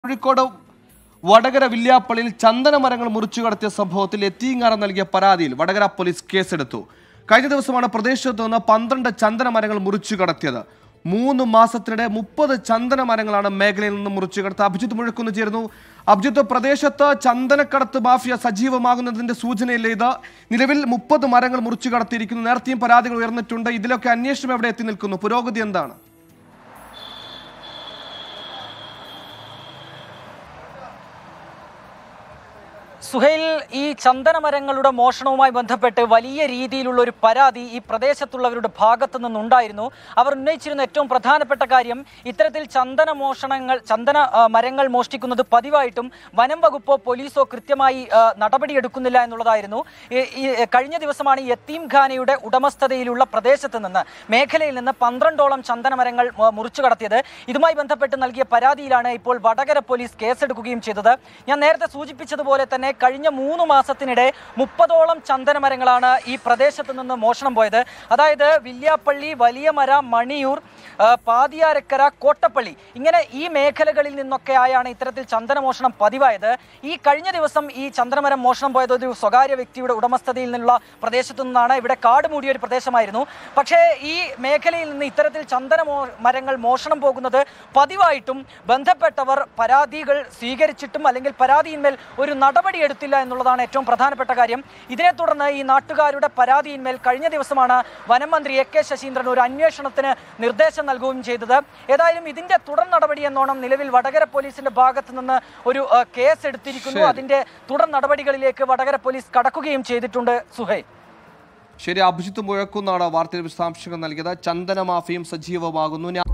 കോഴിക്കോട് വടകര വില്യാപ്പള്ളിയിൽ ചന്ദന മരങ്ങൾ മുറിച്ചു കടത്തിയ സംഭവത്തിൽ എത്തിയങ്ങാറ നൽകിയ പരാതിയിൽ വടകര പോലീസ് കേസെടുത്തു കഴിഞ്ഞ ദിവസമാണ് പ്രദേശത്ത് നിന്ന് പന്ത്രണ്ട് ചന്ദന മരങ്ങൾ മുറിച്ചു കടത്തിയത് മൂന്ന് മാസത്തിനിടെ മുപ്പത് ചന്ദന മരങ്ങളാണ് മേഖലയിൽ നിന്ന് മുറിച്ചു കടത്ത് അഭിജിത്ത് മുഴക്കുന്നു ചേർന്നു അഭിജിത്ത് പ്രദേശത്ത് ചന്ദനക്കടത്ത് മാഫിയ സജീവമാകുന്നതിന്റെ സൂചനയില്ലേ ഇത് നിലവിൽ മുപ്പത് മരങ്ങൾ മുറിച്ചു കടത്തിയിരിക്കുന്നു നേരത്തെയും പരാതികൾ ഉയർന്നിട്ടുണ്ട് ഇതിലൊക്കെ അന്വേഷണം എവിടെ എത്തി നിൽക്കുന്നു പുരോഗതി എന്താണ് സുഹൈൽ ഈ ചന്ദനമരങ്ങളുടെ മോഷണവുമായി ബന്ധപ്പെട്ട് വലിയ രീതിയിലുള്ള ഒരു പരാതി ഈ പ്രദേശത്തുള്ളവരുടെ ഭാഗത്തു നിന്നുണ്ടായിരുന്നു അവർ ഉന്നയിച്ചിരുന്ന ഏറ്റവും പ്രധാനപ്പെട്ട കാര്യം ഇത്തരത്തിൽ ചന്ദന മോഷണങ്ങൾ ചന്ദന ആ, മരങ്ങൾ മോഷ്ടിക്കുന്നത് പതിവായിട്ടും വനം വകുപ്പോ പോലീസോ കൃത്യമായി ആ, നടപടിയെടുക്കുന്നില്ല എന്നുള്ളതായിരുന്നു ഈ- ഈ കഴിഞ്ഞ ദിവസമാണ് ഈ യത്തീം ഖാനയുടെ ഉടമസ്ഥതയിലുള്ള പ്രദേശത്ത് നിന്ന് മേഖലയിൽ നിന്ന് പന്ത്രണ്ടോളം ചന്ദനമരങ്ങൾ മ- മുറിച്ചു കടത്തിയത് ഇതുമായി ബന്ധപ്പെട്ട് നൽകിയ പരാതിയിലാണ് ഇപ്പോൾ വടകര പോലീസ് കേസെടുക്കുകയും ചെയ്തത് ഞാൻ നേരത്തെ സൂചിപ്പിച്ചതുപോലെ തന്നെ കഴിഞ്ഞ മൂന്ന് മാസത്തിനിടെ മുപ്പതോളം ചന്ദനമരങ്ങളാണ് ഈ പ്രദേശത്ത് നിന്ന് മോഷണം പോയത് അതായത് വില്യാപ്പള്ളി വലിയമര മണിയൂർ ആ, പാതിയാരക്കര കോട്ടപ്പള്ളി ഇങ്ങനെ ഈ മേഖലകളിൽ നിന്നൊക്കെ ആയാണ് ഇത്തരത്തിൽ ചന്ദനമോഷണം പതിവായത് ഈ കഴിഞ്ഞ ദിവസം ഈ ചന്ദനമരം മോഷണം പോയത് ഒരു സ്വകാര്യ വ്യക്തിയുടെ ഉടമസ്ഥതയിൽ നിന്നുള്ള പ്രദേശത്തു നിന്നാണ് ഇവിടെ കാട് മൂടിയ ഒരു പ്രദേശമായിരുന്നു പക്ഷേ ഈ മേഖലയിൽ നിന്ന് ഇത്തരത്തിൽ ചന്ദന മോ മരങ്ങൾ മോഷണം പോകുന്നത് പതിവായിട്ടും ബന്ധപ്പെട്ടവർ പരാതികൾ സ്വീകരിച്ചിട്ടും അല്ലെങ്കിൽ പരാതിയിന്മേൽ ഒരു നടപടി എടുത്തില്ല എന്നുള്ളതാണ് ഏറ്റവും പ്രധാനപ്പെട്ട കാര്യം ഇതിനെ തുടർന്ന് ഈ നാട്ടുകാരുടെ പരാതിയിന്മേൽ കഴിഞ്ഞ ദിവസമാണ് വനം മന്ത്രി എ കെ ശശീന്ദ്രൻ ഒരു അന്വേഷണത്തിന് നിർദ്ദേശം നൽകുകയും ചെയ്തത് ഏതായാലും ഇതിന്റെ തുടർ നടപടി എന്നോണം നിലവിൽ വടകര പോലീസിന്റെ ഭാഗത്ത് നിന്ന് ഒരു ഏഹ്, കേസ് എടുത്തിരിക്കുന്നു ശരി. അതിന്റെ തുടർ നടപടികളിലേക്ക് വടകര പോലീസ് കടക്കുകയും ചെയ്തിട്ടുണ്ട് സുഹൈ ശരി അഭിജിത്ത് മുഴക്കുന്നാണ് വാർത്തയിൽ വിശദാംശങ്ങൾ നൽകിയത് ചന്ദന മാഫിയും സജീവമാകുന്നു